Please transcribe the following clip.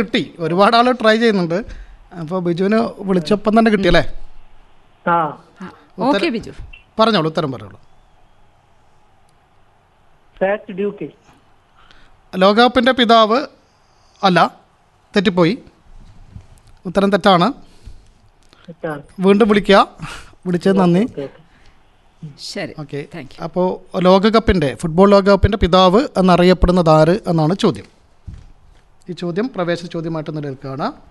കിട്ടി ഒരുപാട് ആൾ ട്രൈ ചെയ്യുന്നുണ്ട് അപ്പോൾ ബിജുവിന് വിളിച്ചപ്പം തന്നെ കിട്ടിയല്ലേ ആ ഓക്കെ ബിജു പറഞ്ഞോളൂ ഉത്തരം പറഞ്ഞോളൂ ഫാറ്റ് ഡ്യൂട്ടി ലോകകപ്പിൻ്റെ പിതാവ് അല്ല തെറ്റിപ്പോയി ഉത്തരം തെറ്റാണ് തെറ്റാണ് വീണ്ടും വിളിക്കുക വിളിച്ചത് നന്ദി ഓക്കെ ഓക്കെ ശരി ഓക്കെ താങ്ക് യു അപ്പോൾ ലോകകപ്പിൻ്റെ ഫുട്ബോൾ ലോകകപ്പിൻ്റെ പിതാവ് എന്നറിയപ്പെടുന്നത് ആര് എന്നാണ് ചോദ്യം ഈ ചോദ്യം പ്രവേശന ചോദ്യമായിട്ട് നിലനിൽക്കുകയാണ്